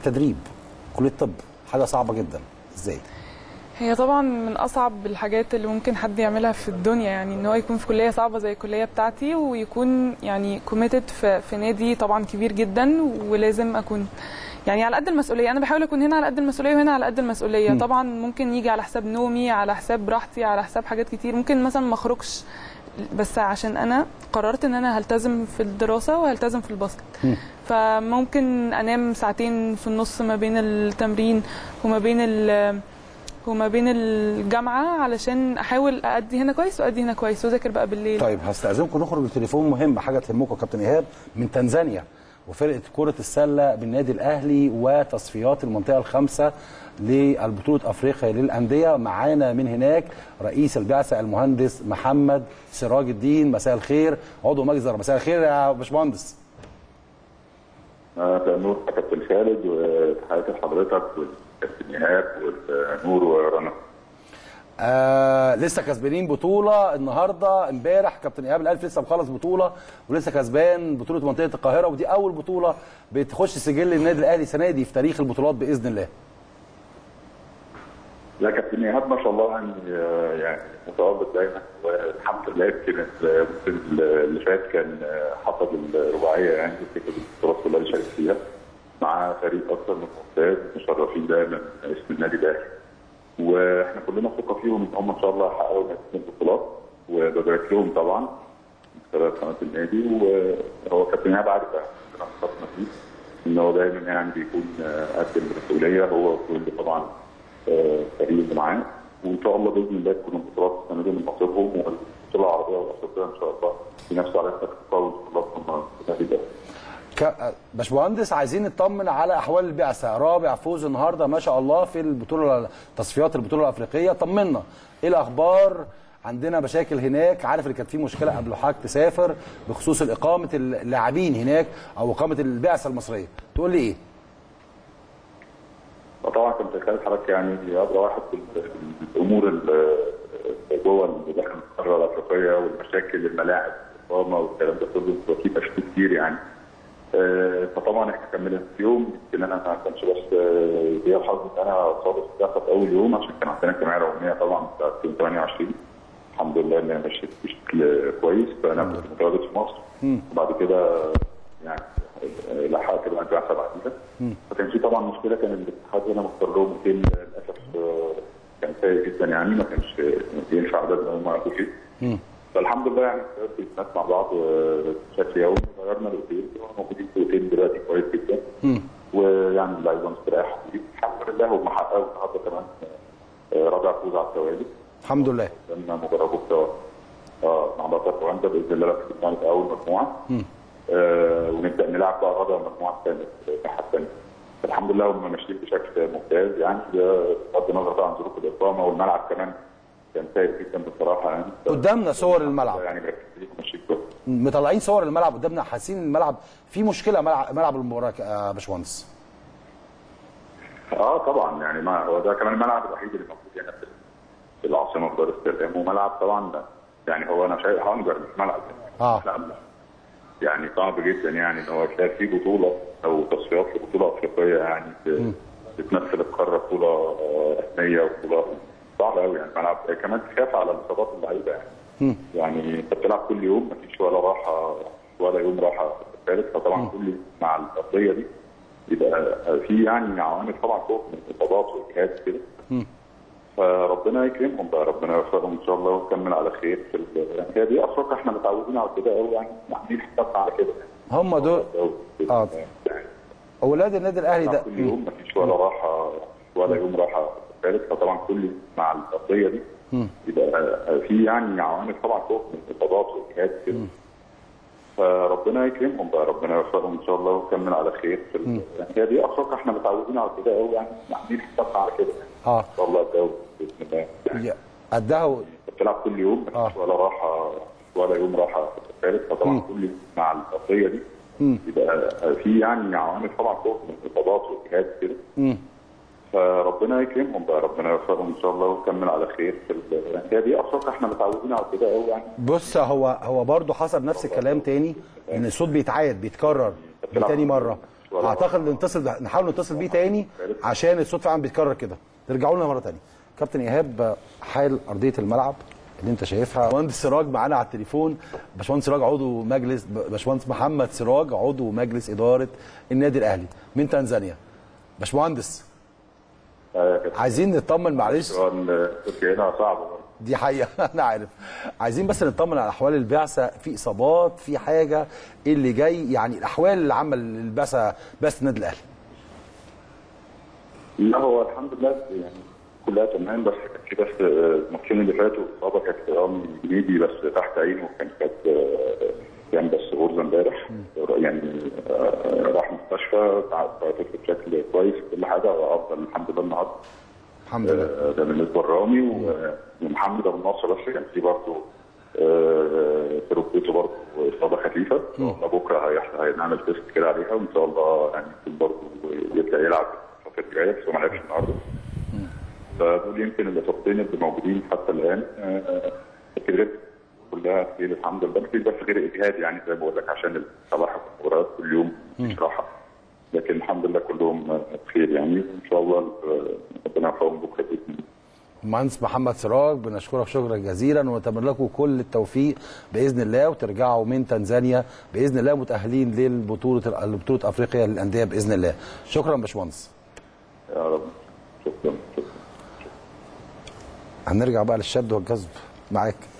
التدريب كليه الطب حاجه صعبه جدا ازاي هي طبعا من اصعب الحاجات اللي ممكن حد يعملها في الدنيا يعني ان هو يكون في كليه صعبه زي الكليه بتاعتي ويكون يعني كوميتد في, في نادي طبعا كبير جدا ولازم اكون يعني على قد المسؤوليه انا بحاول اكون هنا على قد المسؤوليه وهنا على قد المسؤوليه م. طبعا ممكن يجي على حساب نومي على حساب راحتي على حساب حاجات كتير ممكن مثلا ما اخرجش بس عشان انا قررت ان انا هلتزم في الدراسه وهلتزم في الباسكت م. فممكن انام ساعتين في النص ما بين التمرين وما بين ال وما بين الجامعه علشان احاول اادي هنا كويس وادي هنا كويس واذاكر بقى بالليل طيب هستاذنكم نخرج بتليفون مهم حاجه تهمكم يا كابتن ايهاب من تنزانيا وفرقه كره السله بالنادي الاهلي وتصفيات المنطقه الخامسه للبطوله افريقيا للانديه معانا من هناك رئيس البعثه المهندس محمد سراج الدين مساء الخير عضو مجلس الإدارة. مساء الخير يا باشمهندس مساء النور يا كابتن خالد وتحياتي لحضرتك والكابتن ايهاب والنور ورنا آه لسه كسبانين بطوله النهارده امبارح كابتن ايهاب الالف لسه مخلص بطوله ولسه كسبان بطوله منطقه القاهره ودي اول بطوله بتخش سجل النادي الاهلي السنه دي في تاريخ البطولات باذن الله لا كابتن ايهاب ما شاء الله يعني يعني متواجد دايما والحمد لله يمكن الموسم اللي فات كان حصد الرباعيه يعني في البطولات كلها اللي شارك فيها مع فريق اكثر من ممتاز مشرفين دايما اسم النادي الاهلي واحنا كلنا ثقه فيهم ان هم ان شاء الله هيحققوا نتيجه البطولات وببارك لهم طبعا من خلال قناه النادي وهو كابتن ايهاب عارف احنا خطنا فيه ان هو دايما يعني بيكون قد المسؤوليه هو وكل طبعا الفريق اللي معاه وان شاء الله باذن الله تكون البطولات السنه دي من نصيبهم والبطوله العربيه والافريقيه ان شاء الله ينافسوا على تقوى بطولاتهم في النادي الاهلي باشمهندس عايزين نطمن على احوال البعثه رابع فوز النهارده ما شاء الله في البطوله تصفيات البطوله الافريقيه طمنا ايه الاخبار عندنا مشاكل هناك عارف اللي كانت في مشكله قبل حضرتك تسافر بخصوص اقامه اللاعبين هناك او اقامه البعثه المصريه تقول لي ايه طبعا كنت خالد حضرتك يعني ادرى واحد في الامور اللي جوه اللي داخل القاره الافريقيه والمشاكل الملاعب الاقامه والكلام ده كله في تشكيل كتير يعني فطبعا احنا كملنا في يوم يمكن انا ما كانش بس ليا الحظ ان انا صادف الدفع في اول يوم عشان كان عندنا اجتماع يوميه طبعا بتاعت 28 الحمد لله ان انا مشيت بشكل كويس فانا كنت متواجد في مصر وبعد كده يعني لحقت بقى البعثه بعديها فكان في طبعا مشكله كان الاتحاد هنا مختار لهم اوتيل للاسف كان سيء جدا يعني ما كانش ينفع عدد ان هم يقعدوا فيه فالحمد لله يعني الناس مع بعض بشكل يومي غيرنا الاوتيل موجودين في الاوتيل دلوقتي كويس جدا ويعني اللعيبه مستريحه فيه الحمد لله هم حققوا النهارده كمان رابع فوز على التوالي الحمد لله لما مجربوا سوا اه مع بطل رواندا باذن الله لو كسبنا في اول مجموعه آه ونبدا نلعب بقى رابع المجموعه الثانيه الناحيه الثانيه الحمد لله هم ماشيين بشكل ممتاز يعني بغض النظر طبعا عن ظروف الاقامه والملعب كمان كان سيء جدا بصراحه يعني قدامنا صور الملعب يعني ماشيين كويس مطلعين صور الملعب قدامنا حاسين الملعب في مشكله ملعب, ملعب المباراه يا باشمهندس اه طبعا يعني ما هو ده كمان الملعب الوحيد اللي موجود هنا في العاصمه في دار السلام وملعب طبعا ده يعني هو انا شايف هانجر مش ملعب اه يعني صعب جدا يعني ان هو تلاقي في بطوله او تصفيات لبطوله افريقيه يعني بتمثل القاره بطوله رسميه وبطوله صعبه قوي يعني الملعب كمان تخاف على اصابات اللعيبه يعني يعني انت بتلعب كل يوم مفيش ولا راحه ولا يوم راحه ثالث فطبعا كل مع القضيه دي يبقى في يعني عوامل طبعا خوف من الاصابات واجهاد كده فربنا يكرمهم بقى ربنا يوفقهم ان شاء الله ونكمل على خير في يعني هي دي افريقيا احنا متعودين على كده قوي يعني عاملين حسابنا على كده هم دول اه اولاد النادي الاهلي ده كل يوم مفيش ولا راحه ولا يوم راحه ثالث فطبعا كل مع القضيه دي يبقى في يعني عوامل طبعا خوف من الاصابات واجهاد كده فربنا يكرمهم بقى ربنا يوفقهم ان شاء الله ونكمل على خير في يعني هي دي افريقيا احنا متعودين على كده قوي يعني عاملين حسابنا على كده اه ان شاء الله الجو باذن الله يعني قدها بتلعب كل يوم مفيش آه. ولا راحه ولا يوم راحه ثالث فطبعا كل مع القضيه دي يبقى في يعني عوامل طبعا خوف من الاصابات واجهاد كده فربنا يكرمهم بقى ربنا يوفقهم ان شاء الله ونكمل على خير في يعني هي دي افريقيا احنا متعودين على كده قوي يعني بص هو هو برضه حصل نفس الكلام تاني ان الصوت بيتعاد بيتكرر تاني مره ولا اعتقد نتصل ب- نحاول نتصل بيه تاني عشان الصوت فعلا بيتكرر كده ترجعوا لنا مره تانية كابتن ايهاب حال ارضيه الملعب اللي انت شايفها باشمهندس سراج معانا على التليفون باشمهندس سراج عضو مجلس باشمهندس محمد سراج عضو مجلس اداره النادي الاهلي من تنزانيا باشمهندس آه، كانت عايزين نطمن معلش طبعا تركيا هنا صعبه برضه. دي حقيقه انا عارف عايزين بس نطمن على احوال البعثه في اصابات في حاجه ايه اللي جاي يعني الاحوال العامه للبعثه بعثه النادي الاهلي لا هو الحمد لله يعني كلها تمام بس كان في بس آه، الماتشين اللي فاتوا اصابه كانت رامي جنيدي بس تحت عينه كان كانت آه، كان بس غرزه امبارح يعني آه، راح مستشفى تعافى بشكل كويس كل حاجه وافضل الحمد لله النهارده الحمد لله آه، ده بالنسبه لرامي و- ومحمد ابو النصر بس كان في برضه آه، في ركبته برضه اصابه خفيفه ان شاء الله بكره هيحصل هنعمل تيست كده عليها وان شاء الله يعني يكون برضه يبدا يلعب الفتره الجايه بس هو ما لعبش النهارده فدول يمكن الاصابتين اللي موجودين حتى الان آه، لكن غير كلها خير الحمد لله مفيش بس غير اجهاد يعني زي ما بقول لك عشان الصباح المباريات كل يوم مش راحه لكن الحمد لله كلهم آه، بخير يعني وان شاء الله آه، ربنا يوفقهم بكره باذن الله المهندس محمد سراج بنشكرك شكرا جزيلا ونتمنى لكم كل التوفيق باذن الله وترجعوا من تنزانيا باذن الله متاهلين للبطوله لبطوله افريقيا للانديه باذن الله شكرا باشمهندس يا رب شكرا شكرا هنرجع بقى للشد والجذب معاك